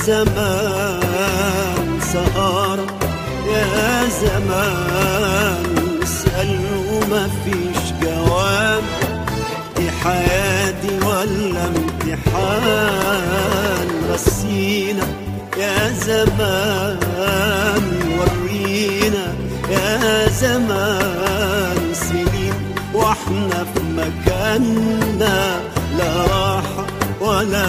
زمان سهارة يا زمان اسأل وما فيش جواب دي حياتي ولا امتحان رسينا يا زمان ورينا يا زمان سنين واحنا في مكاننا لا راحة ولا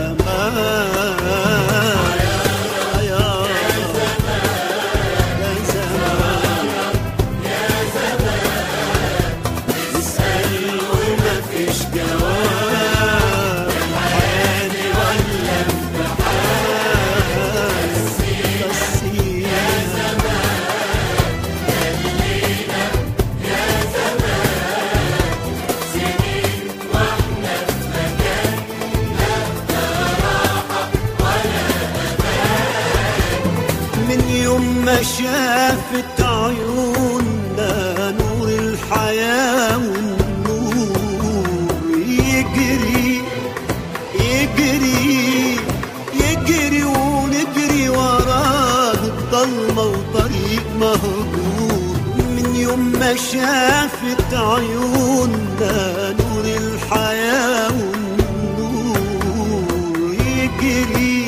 أمان يا زمان اسأل وما فيش جواب حياتي ولا امتحان رسينا من يوم ما شافت عيوننا نور الحياة والنور يجري يجري يجري ونجري وراه الضلمة وطريق مهجور من يوم ما شافت عيوننا نور الحياة والنور يجري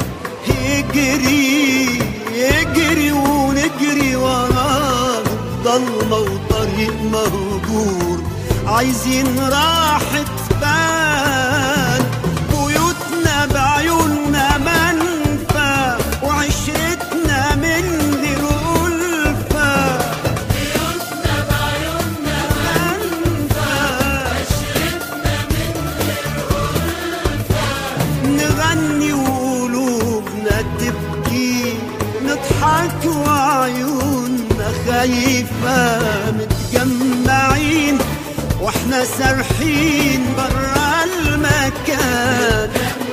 يجري يجري ونجري وراه ضلمة وطريق مهجور عايزين راحة بال بيوتنا بعيوننا منفى وعشرتنا من غير ألفة بيوتنا بعيوننا منفى نغني وقلوبنا تبكي نضحك وعيوننا خايفة متجمعين واحنا سارحين برا المكان